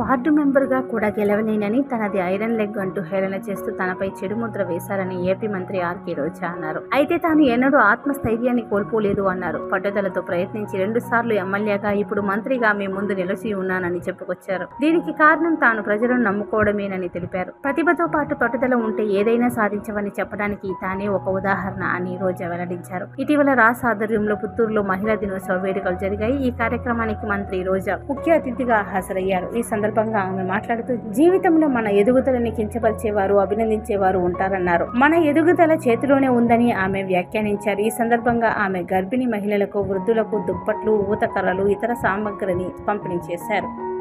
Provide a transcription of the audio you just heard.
ward మెంబర్గా కూడా గెలవలేనని తనది ఐరన్ లెగ్ అంటూ హేళన చేస్తూ తనపై చెడు ముద్ర వేశారని ఏపీ మంత్రి ఆర్కే రోజా అన్నారు అయితే తాను ఎన్నడూ ఆత్మస్థైర్యాన్ని కోల్పోలేదు అన్నారు పట్టుదలతో ప్రయత్నించి రెండు సార్లు ఎమ్మెల్యేగా ఇప్పుడు మంత్రిగా మీ ముందు నిలిచి ఉన్నానని చెప్పుకొచ్చారు దీనికి కారణం తాను ప్రజలను నమ్ముకోవడమేనని తెలిపారు ప్రతిభతో పాటు పట్టుదల ఉంటే ఏదైనా సాధించవని చెప్పడానికి తానే ఒక ఉదాహరణ అని రోజా వెల్లడించారు ఇటీవల రాస్ ఆధ్వర్యంలో పుత్తూరులో మహిళా దినోత్సవ వేడుకలు జరిగాయి ఈ కార్యక్రమానికి మంత్రి రోజా ముఖ్య అతిథిగా హాజరయ్యారు ఈ సందర్భంగా ఆమె మాట్లాడుతూ జీవితంలో మన ఎదుగుదలని కించపరిచేవారు అభినందించేవారు ఉంటారన్నారు మన ఎదుగుదల చేతిలోనే ఉందని ఆమె వ్యాఖ్యానించారు ఈ సందర్భంగా ఆమె గర్భిణీ మహిళలకు వృద్ధులకు దుప్పట్లు ఊతకర్రలు ఇతర సామగ్రిని పంపిణీ చేశారు